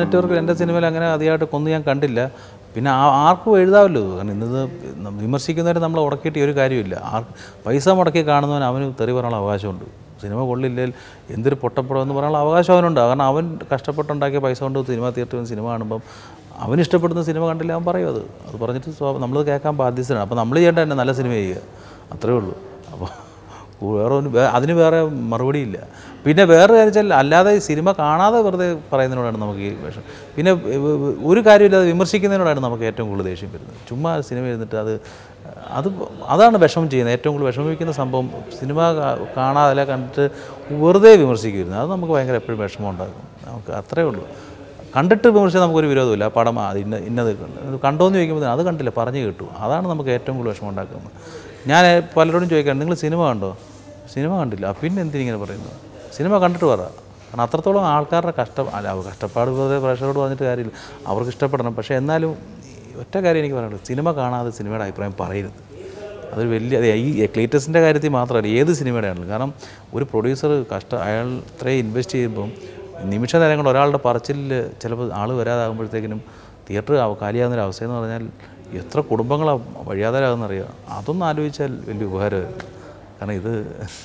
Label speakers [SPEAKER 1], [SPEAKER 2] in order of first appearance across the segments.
[SPEAKER 1] Network എൻ്റെ സിനിമയിൽ അങ്ങനെ അധികമായിട്ട് കൊന്നു ഞാൻ കണ്ടില്ല പിന്നെ ആ ആർക്കും എഴുതാമല്ലോ കാരണം ഇന്നത് വിമർശിക്കുന്നവരെ നമ്മൾ ഉടക്കിയിട്ട് ഒരു കാര്യമില്ല ആർ പൈസ മുടക്കി കാണുന്നവൻ അവന് തെറി പറയാനുള്ള അവകാശമുണ്ട് സിനിമ കൊള്ളില്ലെങ്കിൽ എന്തൊരു പൊട്ടപ്പടം എന്ന് പറയാനുള്ള അവകാശം അവനുണ്ട് കാരണം അവൻ കഷ്ടപ്പെട്ടുണ്ടാക്കിയ പൈസ കൊണ്ട് സിനിമ തിയേറ്ററിൽ സിനിമ കാണുമ്പം അവന് ഇഷ്ടപ്പെടുന്ന സിനിമ കണ്ടില്ല അവൻ പറയും അത് അത് പറഞ്ഞിട്ട് സ്വാ- നമ്മളത് കേൾക്കാൻ ബാധ്യസ്ഥനാണ് അപ്പോൾ നമ്മൾ ചെയ്യേണ്ട തന്നെ നല്ല സിനിമ ചെയ്യുക അത്രേ ഉള്ളൂ അപ്പോൾ വേറെ ഒന്നും വേ- അതിന് വേറെ മറുപടിയില്ല പിന്നെ വേറെ കാര്യം വെച്ചാൽ അല്ലാതെ ഈ സിനിമ കാണാതെ വെറുതെ പറയുന്നതിനോടാണ് നമുക്ക് ഈ വിഷം പിന്നെ വ- വ- ഒരു കാര്യമില്ലാതെ വിമർശിക്കുന്നതിനോടാണ് നമുക്ക് ഏറ്റവും കൂടുതൽ ദേഷ്യം വരുന്നത് ചുമ്മാ സിനിമ ഇരുന്നിട്ട് അത് അത് അതാണ് വിഷമം ചെയ്യുന്നത് ഏറ്റവും കൂടുതൽ വിഷമിക്കുന്ന സംഭവം സിനിമ കാ- കാണാതെ അല്ല കണ്ടിട്ട് വെറുതെ വിമർശിക്കുമായിരുന്നു അത് നമുക്ക് ഭയങ്കര എപ്പോഴും വിഷമം ഉണ്ടാക്കും നമുക്ക് അത്രേ ഉള്ളൂ കണ്ടിട്ട് വിമർശിച്ചാൽ നമുക്കൊരു വിരോധമില്ല ആ പടം ആ ഇന്ന ഇന്നത് കണ്ട് കണ്ടോന്ന് ചോദിക്കുമ്പോൾ അത് കണ്ടില്ല പറഞ്ഞു കേട്ടു അതാണ് നമുക്ക് ഏറ്റവും കൂടുതൽ വിഷമം ഉണ്ടാക്കുന്നത് ഞാൻ പലരോടും ചോദിക്കാൻ നിങ്ങൾ സിനിമ കണ്ടോ സിനിമ കണ്ടില്ല ആ, പിന്നെ എന്തിനിങ്ങനെ പറയുന്നു സിനിമ കണ്ടിട്ട് പറ കാരണം അത്രത്തോളം ആൾക്കാരുടെ കഷ്ട അല്ല അവർ കഷ്ടപ്പാട് വെറുതെ പ്രേക്ഷകരോട് പറഞ്ഞിട്ട് കാര്യമില്ല അവർക്ക് ഇഷ്ടപ്പെടണം പക്ഷേ എന്നാലും ഈ ഒറ്റ കാര്യം എനിക്ക് പറയാനുള്ളത് സിനിമ കാണാതെ സിനിമയുടെ അഭിപ്രായം പറയരുത് അതൊരു വലിയ അതെ ഈ എക്ലീറ്റസിൻ്റെ കാര്യത്തിൽ മാത്രമല്ല ഏത് സിനിമയുടെ ആണെങ്കിലും കാരണം ഒരു പ്രൊഡ്യൂസർ കഷ്ട അയാൾ ഇത്രയും ഇൻവെസ്റ്റ് ചെയ്യുമ്പം നിമിഷ നേരം കൊണ്ട് ഒരാളുടെ പറച്ചിലിൽ ചിലപ്പോൾ ആൾ വരാതാകുമ്പോഴത്തേക്കിനും തിയേറ്റർ കാലിയാകുന്ന ഒരു അവസ്ഥയെന്ന് പറഞ്ഞാൽ എത്ര കുടുംബങ്ങളാണ് വഴിയാതാരാകുന്നറിയാം അതൊന്നും ആലോചിച്ചാൽ വലിയ ഉപകാരമായിരുന്നു കാരണം ഇത്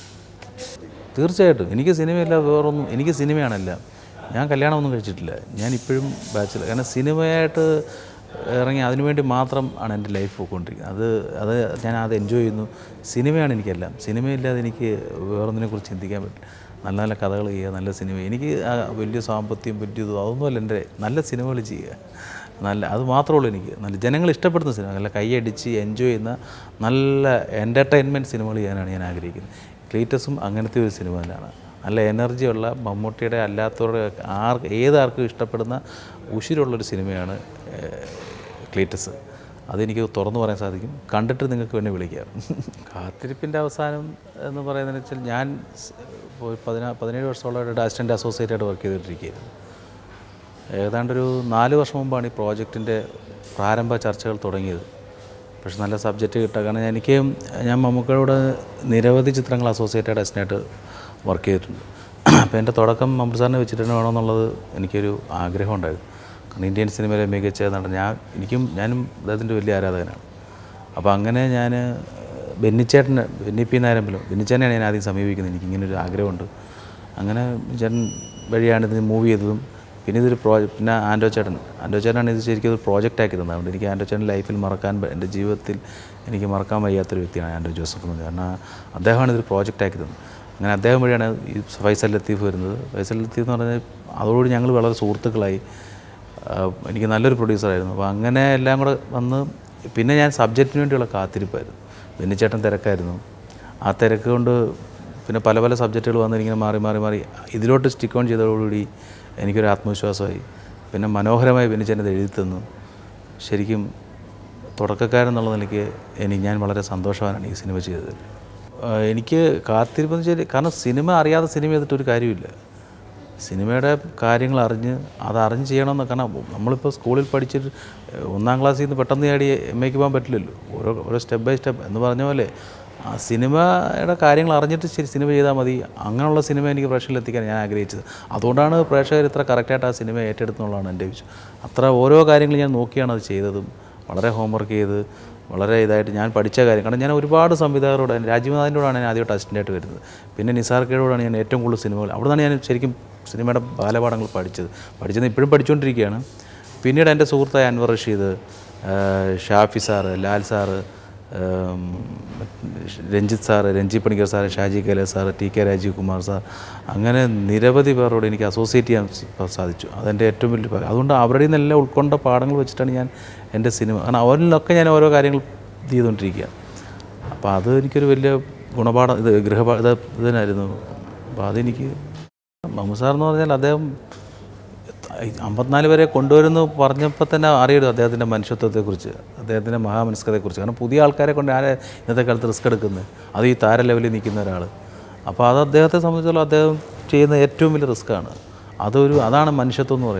[SPEAKER 1] തീർച്ചയായിട്ടും എനിക്ക് സിനിമയില്ല വേറൊന്നും എനിക്ക് സിനിമയാണല്ല ഞാൻ കല്യാണമൊന്നും കഴിച്ചിട്ടില്ല ഞാൻ ഇപ്പോഴും ബാച്ചിലർ കാരണം സിനിമയായിട്ട് ഇറങ്ങി അതിനുവേണ്ടി മാത്രം ആണ് എൻ്റെ ലൈഫ് പോയിക്കൊണ്ടിരിക്കുന്നത് അത് അത് ഞാൻ അത് എൻജോയ് ചെയ്യുന്നു സിനിമയാണ് എനിക്കെല്ലാം സിനിമയില്ലാതെ എനിക്ക് വേറൊന്നിനെ കുറിച്ച് ചിന്തിക്കാൻ പറ്റില്ല നല്ല നല്ല കഥകൾ ചെയ്യുക നല്ല സിനിമ എനിക്ക് ആ വലിയ സാമ്പത്തികം വലിയത് അതൊന്നുമല്ല എൻ്റെ നല്ല സിനിമകൾ ചെയ്യുക നല്ല അത് മാത്രമേ ഉള്ളൂ എനിക്ക് നല്ല ജനങ്ങൾ ഇഷ്ടപ്പെടുന്ന സിനിമ നല്ല കൈയടിച്ച് എൻജോയ് ചെയ്യുന്ന നല്ല എൻ്റർടൈൻമെൻറ്റ് സിനിമകൾ ചെയ്യാനാണ് ഞാൻ ആഗ്രഹിക്കുന്നത് ക്ലീറ്റസും അങ്ങനത്തെ ഒരു സിനിമ തന്നെയാണ് നല്ല എനർജിയുള്ള മമ്മൂട്ടിയുടെ അല്ലാത്തവരുടെ ആർ ഏതാർക്കും ഇഷ്ടപ്പെടുന്ന ഉശിരുള്ളൊരു സിനിമയാണ് ഏഹ്, ക്ലീറ്റസ് അതെനിക്ക് തുറന്നു പറയാൻ സാധിക്കും കണ്ടിട്ട് നിങ്ങൾക്ക് വേണ്ടി വിളിക്കാം കാത്തിരിപ്പിൻ്റെ അവസാനം എന്ന് പറയുന്നതെന്ന് വെച്ചാൽ ഞാൻ സ് ഇപ്പോൾ പതിനാ പതിനേഴ് വർഷത്തോളമായിട്ട് അസിസ്റ്റൻ്റ് അസോസിയേറ്റായിട്ട് വർക്ക് ചെയ്തുകൊണ്ടിരിക്കുകയായിരുന്നു ഏതാണ്ടൊരു നാല് വർഷം മുമ്പാണ് ഈ പ്രോജക്റ്റിൻ്റെ പ്രാരംഭ ചർച്ചകൾ തുടങ്ങിയത് പക്ഷെ നല്ല സബ്ജക്റ്റ് കിട്ടുക കാരണം എനിക്ക് ഞാൻ മമ്മൂക്കയോട് നിരവധി ചിത്രങ്ങൾ അസോസിയേറ്റഡ് അസിനായിട്ട് വർക്ക് ചെയ്തിട്ടുണ്ട് അപ്പോൾ എൻ്റെ തുടക്കം മമ്മൂട്ടി സാറിനെ വെച്ചിട്ട് തന്നെ വേണമെന്നുള്ളത് എനിക്കൊരു ആഗ്രഹം ഉണ്ടായിരുന്നു കാരണം ഇന്ത്യൻ സിനിമയിലെ മികച്ച നടൻ ഞാൻ എനിക്കും ഞാനും അദ്ദേഹത്തിൻ്റെ വലിയ ആരാധകനാണ് അപ്പോൾ അങ്ങനെ ഞാൻ ബെന്നിച്ചേട്ടന് ബെന്നി പി നാരമ്പലം ബെന്നിച്ചേട്ടനെയാണ് ഞാൻ ആദ്യം സമീപിക്കുന്നത് എനിക്ക് ഇങ്ങനെ ഒരു ആഗ്രഹമുണ്ട് അങ്ങനെ ചേട്ടൻ വഴിയാണ് ഇത് മൂവ് ചെയ്തതും പിന്നെ ഇതൊരു പ്രോ പിന്നെ ആൻഡോ ചേട്ടൻ ആൻഡോ ചേട്ടനാണ് ഇത് ശരിക്കും ഒരു പ്രോജക്റ്റ് ആക്കി തന്നത് അതുകൊണ്ട് എനിക്ക് ആൻഡോ ചേട്ടൻ ലൈഫിൽ മറക്കാൻ പ- എൻ്റെ ജീവിതത്തിൽ എനിക്ക് മറക്കാൻ വയ്യാത്തൊരു വ്യക്തിയാണ് ആൻഡോ ജോസഫ് എന്ന് കാരണം അദ്ദേഹമാണ് ഇതൊരു പ്രോജക്റ്റ് ആക്കി തന്നത് അങ്ങനെ അദ്ദേഹം വഴിയാണ് ഈ ഫൈസൽ ലത്തീഫ് വരുന്നത് ഫൈസൽ ലത്തീഫ് എന്ന് പറഞ്ഞാൽ അതോടുകൂടി ഞങ്ങൾ വളരെ സുഹൃത്തുക്കളായി ആഹ് എനിക്ക് നല്ലൊരു പ്രൊഡ്യൂസറായിരുന്നു അപ്പോൾ അങ്ങനെ എല്ലാം കൂടെ വന്ന് പിന്നെ ഞാൻ സബ്ജക്റ്റിന് വേണ്ടിയുള്ള കാത്തിരിപ്പായിരുന്നു ബെന്നിച്ചേട്ടൻ തിരക്കായിരുന്നു ആ തിരക്ക് കൊണ്ട് പിന്നെ പല പല സബ്ജക്റ്റുകൾ വന്ന് ഇങ്ങനെ മാറി മാറി മാറി ഇതിലോട്ട് സ്റ്റിക്ക് ഓൺ ചെയ്തതോടുകൂടി എനിക്കൊരു ആത്മവിശ്വാസമായി പിന്നെ മനോഹരമായി ബെന്നിച്ചേട്ടൻ ഇത് എഴുതി തന്നു ശരിക്കും തുടക്കക്കാരെന്നുള്ള നിലയ്ക്ക് എനിക്ക് ഞാൻ വളരെ സന്തോഷവാനാണ് ഈ സിനിമ ചെയ്തത് ആഹ് എനിക്ക് കാത്തിരിപ്പെന്ന് വെച്ചാൽ കാരണം സിനിമ അറിയാതെ സിനിമ ചെയ്തിട്ട് ഒരു കാര്യമില്ല സിനിമയുടെ കാര്യങ്ങൾ അറിഞ്ഞ് അത് അറിഞ്ഞ് ചെയ്യണമെന്ന് കാരണം നമ്മളിപ്പോൾ സ്കൂളിൽ പഠിച്ചിട്ട് ഏഹ്, ഒന്നാം ക്ലാസ്സിൽ നിന്ന് പെട്ടെന്ന് ചാടി എം എക്ക് പോകാൻ പറ്റില്ലല്ലോ ഓരോ ഓരോ സ്റ്റെപ്പ് ബൈ സ്റ്റെപ്പ് എന്ന് പറഞ്ഞ പോലെ ആ സിനിമയുടെ കാര്യങ്ങൾ അറിഞ്ഞിട്ട് ശരി സിനിമ ചെയ്താൽ മതി അങ്ങനെയുള്ള സിനിമ എനിക്ക് പ്രേക്ഷകരിൽ എത്തിക്കാൻ ഞാൻ ആഗ്രഹിച്ചത് അതുകൊണ്ടാണ് പ്രേക്ഷകർ ഇത്ര കറക്റ്റായിട്ട് ആ സിനിമ ഏറ്റെടുത്തുന്നുള്ളതാണ് എൻ്റെ വിശ്വാസം അത്ര ഓരോ കാര്യങ്ങൾ ഞാൻ നോക്കിയാണ് അത് ചെയ്തതും വളരെ ഹോംവർക്ക് ചെയ്ത് വളരെ ഇതായിട്ട് ഞാൻ പഠിച്ച കാര്യം കാരണം ഞാൻ ഒരുപാട് സംവിധായകരോട് രാജീവനാഥിൻ്റെയോടാണ് ഞാൻ ആദ്യമായിട്ട് അസിസ്റ്റൻ്റായിട്ട് വരുന്നത് പിന്നെ നിസാർ കെയോടാണ് ഞാൻ ഏറ്റവും കൂടുതൽ സിനിമകൾ അവിടെ നിന്നാണ് ഞാൻ ശരിക്കും സിനിമയുടെ ബാലപാഠങ്ങൾ പഠിച്ചത് പഠിച്ചത് ഇപ്പോഴും പഠിച്ചുകൊണ്ടിരിക്കുകയാണ് പിന്നീട് എൻ്റെ സുഹൃത്തായ അൻവർ റഷീദ് ആ, ഷാഫി സാറ് ലാൽ സാറ് ഉം, Ranjith sir Renji Panicker sir Shaji Kailas sir T K Rajeev Kumar sir അങ്ങനെ നിരവധി പേരോട് എനിക്ക് അസോസിയേറ്റ് ചെയ്യാൻ സ- സാധിച്ചു അതെൻ്റെ ഏറ്റവും വലിയ ഭാഗ്യം. അതുകൊണ്ട് അവരുടെ നിന്നെല്ലാം ഉൾക്കൊണ്ട പാഠങ്ങൾ വെച്ചിട്ടാണ് ഞാൻ എൻ്റെ സിനിമ കാരണം അവരിലൊക്കെ ഞാൻ ഓരോ കാര്യങ്ങൾ ചെയ്തുകൊണ്ടിരിക്കുക അപ്പോൾ അത് എനിക്കൊരു വലിയ ഗുണപാഠം ഇത് ഗൃഹപാഠ ഇത് ഇതിനായിരുന്നു അപ്പോൾ അതെനിക്ക് മമ്മു സാർ എന്ന് പറഞ്ഞാൽ അദ്ദേഹം അമ്പത്തിനാല് വരെ കൊണ്ടുവരുന്നു പറഞ്ഞപ്പോൾ തന്നെ അറിയരുത് അദ്ദേഹത്തിൻ്റെ മനുഷ്യത്വത്തെക്കുറിച്ച് അദ്ദേഹത്തിൻ്റെ മഹാമനസ്കതയെക്കുറിച്ച് കാരണം പുതിയ ആൾക്കാരെ കൊണ്ട് ആരെ ഇന്നത്തെ കാലത്ത് റിസ്ക് എടുക്കുന്നത് അത് ഈ താര ലെവലിൽ നിൽക്കുന്ന ഒരാൾ അപ്പോൾ അത് അദ്ദേഹത്തെ സംബന്ധിച്ചിടത്തോളം അദ്ദേഹം ചെയ്യുന്ന ഏറ്റവും വലിയ റിസ്ക്കാണ് അതൊരു അതാണ് മനുഷ്യത്വം എന്ന് പറയുന്നത് അപ്പോൾ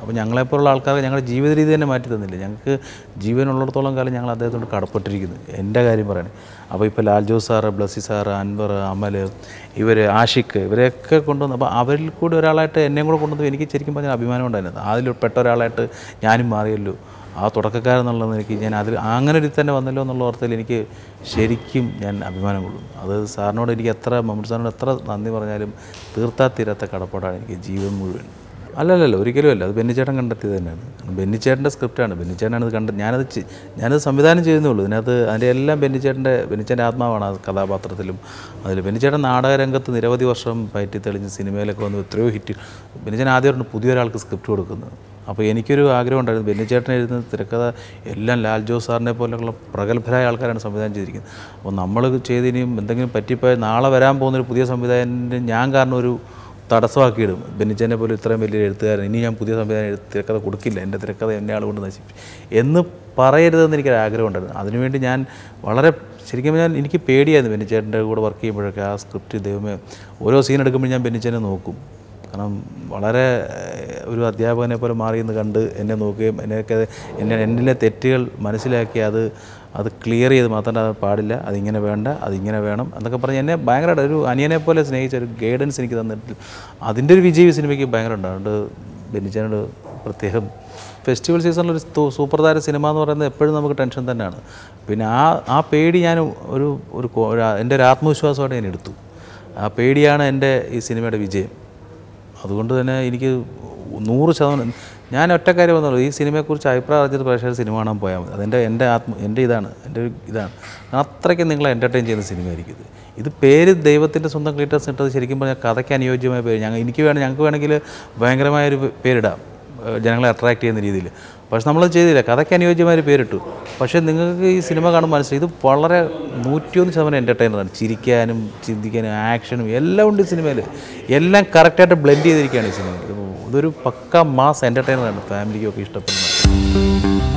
[SPEAKER 1] അപ്പോൾ ഞങ്ങളെപ്പോലുള്ള ആൾക്കാർക്ക് ഞങ്ങളുടെ ജീവിത രീതി തന്നെ മാറ്റി തന്നില്ല ഞങ്ങൾക്ക് ജീവനുള്ളിടത്തോളം കാലം ഞങ്ങൾ അദ്ദേഹത്തോട് കടപ്പെട്ടിരിക്കുന്നു എൻ്റെ കാര്യം പറയണേ അപ്പോൾ ഇപ്പോൾ ലാൽ ജോസ് സാറ് ബ്ലസ്സി സാറ് അൻവർ അമൽ ഇവർ ആഷിഖ് ഇവരെയൊക്കെ കൊണ്ടുവന്ന് അപ്പോൾ അവരിൽ കൂടി ഒരാളായിട്ട് എന്നെയും കൂടെ കൊണ്ടുവന്ന് എനിക്ക് ശരിക്കും പറഞ്ഞാൽ അഭിമാനം ഉണ്ടായിരുന്നു അതിൽ പെട്ട ഒരാളായിട്ട് ഞാനും മാറിയല്ലോ ആ തുടക്കക്കാരെന്നുള്ളത് എനിക്ക് ഞാൻ അതിൽ അങ്ങനെ ഒരു തന്നെ വന്നല്ലോ എന്നുള്ള ഓർത്തയിൽ എനിക്ക് ശരിക്കും ഞാൻ അഭിമാനം കൊള്ളുന്നു അത് സാറിനോട് എനിക്ക് എത്ര മമ്മൂട്ടി സാറിനോട് എത്ര നന്ദി പറഞ്ഞാലും തീർത്താ തീരാത്ത കടപ്പാടാണ് എനിക്ക് ജീവൻ മുഴുവൻ അല്ലല്ലല്ല ഒരിക്കലും അല്ല അത് ബെന്നിച്ചേട്ടൻ കണ്ടെത്തിയത് തന്നെയാണ് ബെന്നിച്ചേട്ടൻ്റെ സ്ക്രിപ്റ്റാണ് ബെന്നിച്ചേട്ടനാണ് ഇത് കണ്ട ഞാനത് ചെ- ഞാനത് സംവിധാനം ചെയ്യുന്നേ ഉള്ളൂ ഇതിനകത്ത് അതിൻ്റെ എല്ലാം ബെന്നിച്ചേട്ടൻ്റെ ബെന്നിച്ചേട്ടൻ്റെ ആത്മാവാണ് ആ കഥാപാത്രത്തിലും അതിൽ ബെന്നിച്ചേട്ടൻ നാടകരംഗത്ത് നിരവധി വർഷം പയറ്റി തെളിഞ്ഞ് സിനിമയിലൊക്കെ വന്ന് എത്രയോ ഹിറ്റ് ബെന്നിച്ചേട്ടൻ ആദ്യമായിട്ട് പുതിയൊരാൾക്ക് സ്ക്രിപ്റ്റ് കൊടുക്കുന്നത് അപ്പോൾ എനിക്കൊരു ആഗ്രഹം ഉണ്ടായിരുന്നു ബെന്നിച്ചേട്ടൻ എഴുതുന്ന തിരക്കഥ എല്ലാം ലാൽ ജോസ് സാറിനെ പോലെയുള്ള പ്രഗത്ഭരായ ആൾക്കാരാണ് സംവിധാനം ചെയ്തിരിക്കുന്നത് അപ്പോൾ നമ്മൾ ചെയ്തിനിയും എന്തെങ്കിലും പറ്റിപ്പോയാൽ നാളെ വരാൻ പോകുന്നൊരു പുതിയ സംവിധായകൻ്റെ ഞാൻ കാരണം ഒരു തടസ്സമാക്കിയിടും ബെന്നിച്ചേനെ പോലെ ഇത്രയും വലിയ എഴുത്തുകാരൻ ഇനി ഞാൻ പുതിയ സംവിധാനം എഴുത്ത് തിരക്കഥ കൊടുക്കില്ല എൻ്റെ തിരക്കഥ എന്നെ ആൾ കൊണ്ട് നശിപ്പിച്ചു എന്ന് പറയരുതെന്ന് എനിക്കൊരു ആഗ്രഹം ഉണ്ടായിരുന്നു അതിനുവേണ്ടി ഞാൻ വളരെ ശരിക്കും ഞാൻ എനിക്ക് പേടിയായിരുന്നു ബെന്നിച്ചേട്ടൻ്റെ കൂടെ വർക്ക് ചെയ്യുമ്പോഴൊക്കെ ആ സ്ക്രിപ്റ്റ് ദൈവമേ ഓരോ സീൻ എടുക്കുമ്പോൾ ഞാൻ ബെന്നിച്ചേനെ നോക്കും കാരണം വളരെ ഏഹ്, ഒരു അധ്യാപകനെ പോലെ മാറിയെന്ന് കണ്ട് എന്നെ നോക്കുകയും എന്നെയൊക്കെ എന്നെ എന്നിലെ തെറ്റുകൾ മനസ്സിലാക്കി അത് അത് ക്ലിയർ ചെയ്ത് മാത്രം അത് പാടില്ല അതിങ്ങനെ വേണ്ട അതിങ്ങനെ വേണം എന്നൊക്കെ പറഞ്ഞ് എന്നെ ഭയങ്കരമായിട്ട് ഒരു അനിയനെ പോലെ സ്നേഹിച്ച ഒരു ഗൈഡൻസ് എനിക്ക് തന്നിട്ട് അതിൻ്റെ ഒരു വിജയം ഈ സിനിമയ്ക്ക് ഭയങ്കര ഉണ്ട് അതുകൊണ്ട് ബെന്നിച്ചനോട് പ്രത്യേകം ഫെസ്റ്റിവൽ സീസണിൽ ഒരു സൂ- സൂപ്പർ താര സിനിമ എന്ന് പറയുന്നത് എപ്പോഴും നമുക്ക് ടെൻഷൻ തന്നെയാണ് പിന്നെ ആ ആ പേടി ഞാൻ ഒരു ഒരു കോ- ഒരു ആ- എൻ്റെ ഒരു ആത്മവിശ്വാസമായിട്ട് ഞാൻ എടുത്തു ആ പേടിയാണ് എൻ്റെ ഈ സിനിമയുടെ വിജയം അതുകൊണ്ട് തന്നെ എനിക്ക് നൂറ് ശതമാനം ഞാൻ ഒറ്റ കാര്യം വന്നുള്ളൂ ഈ സിനിമയെക്കുറിച്ച് അഭിപ്രായം അറിഞ്ഞിട്ട് പ്രേക്ഷകർ സിനിമ കാണാൻ പോയാൽ മതി അതെൻ്റെ എൻ്റെ ആത്മ എൻ്റെ ഇതാണ് എൻ്റെ ഒരു ഇതാണ് അത്രയ്ക്ക് നിങ്ങളെ എൻ്റർടൈൻ ചെയ്യുന്ന സിനിമയായിരിക്കും ഇത് ഇത് പേര് ദൈവത്തിൻ്റെ സ്വന്തം ക്രിയേറ്റേഴ്സ് ഇട്ടത് ശരിക്കും പറഞ്ഞാൽ കഥയ്ക്ക് അനുയോജ്യമായ പേര് ഞങ്ങൾ എനിക്ക് വേണം ഞങ്ങൾക്ക് വേണമെങ്കിൽ ഭയങ്കരമായൊരു പേരിടാം ഏഹ് ജനങ്ങളെ അട്രാക്ട് ചെയ്യുന്ന രീതിയിൽ പക്ഷെ നമ്മളത് ചെയ്തില്ല കഥയ്ക്ക് അനുയോജ്യമായ ഒരു പേരിട്ടു പക്ഷേ നിങ്ങൾക്ക് ഈ സിനിമ കാണുമ്പോൾ മനസ്സിലായി ഇത് വളരെ നൂറ്റിയൊന്ന് ശതമാനം എൻ്റർടൈനറാണ് ചിരിക്കാനും ചിന്തിക്കാനും ആക്ഷനും എല്ലാം ഉണ്ട് ഈ സിനിമയിൽ എല്ലാം കറക്റ്റായിട്ട് ബ്ലെൻഡ് ചെയ്തിരിക്കുകയാണ് ഈ സിനിമയിൽ ഇത് ഇതൊരു പക്ക മാസ് എൻ്റർടൈനറാണ് ഫാമിലിക്കൊക്കെ ഇഷ്ടപ്പെടുന്നത്